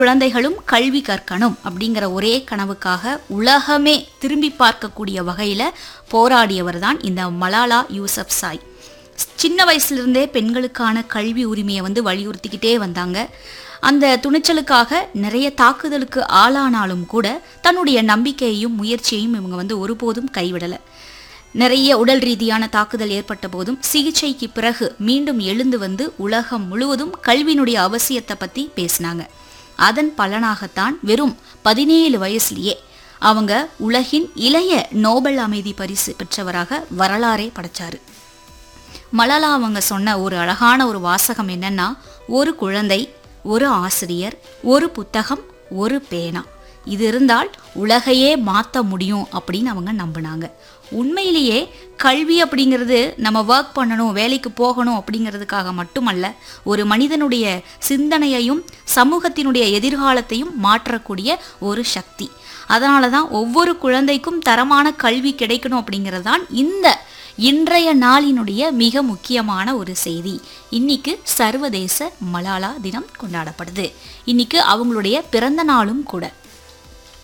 குழந்தைகளும் கல்வி கற்கணும் அப்படிங்கிற ஒரே கனவுக்காக உலகமே திரும்பி பார்க்கக்கூடிய வகையில் போராடியவர் தான் இந்த மலாலா யூசப் சாய் சின்ன வயசுலேருந்தே பெண்களுக்கான கல்வி உரிமையை வந்து வலியுறுத்திக்கிட்டே வந்தாங்க அந்த துணிச்சலுக்காக நிறைய தாக்குதலுக்கு ஆளானாலும் கூட தன்னுடைய நம்பிக்கையையும் முயற்சியையும் இவங்க வந்து ஒருபோதும் கைவிடலை நிறைய உடல் ரீதியான தாக்குதல் ஏற்பட்ட போதும் சிகிச்சைக்கு பிறகு மீண்டும் எழுந்து வந்து உலகம் முழுவதும் கல்வியினுடைய அவசியத்தை பற்றி பேசினாங்க அதன் பலனாகத்தான் வெறும் பதினேழு வயசுலயே அவங்க உலகின் இளைய நோபல் அமைதி பரிசு பெற்றவராக வரலாறே படைச்சாரு மலாலா அவங்க சொன்ன ஒரு அழகான ஒரு வாசகம் என்னன்னா ஒரு குழந்தை ஒரு ஆசிரியர் ஒரு புத்தகம் ஒரு பேனா இது இருந்தால் உலகையே மாற்ற முடியும் அப்படின்னு அவங்க நம்பினாங்க உண்மையிலேயே கல்வி அப்படிங்கிறது நம்ம ஒர்க் பண்ணணும் வேலைக்கு போகணும் அப்படிங்கிறதுக்காக மட்டுமல்ல ஒரு மனிதனுடைய சிந்தனையையும் சமூகத்தினுடைய எதிர்காலத்தையும் மாற்றக்கூடிய ஒரு சக்தி அதனால தான் ஒவ்வொரு குழந்தைக்கும் தரமான கல்வி கிடைக்கணும் அப்படிங்கிறது தான் இந்த இன்றைய நாளினுடைய மிக முக்கியமான ஒரு செய்தி இன்னைக்கு சர்வதேச மலாலா தினம் கொண்டாடப்படுது இன்னைக்கு அவங்களுடைய பிறந்த நாளும் கூட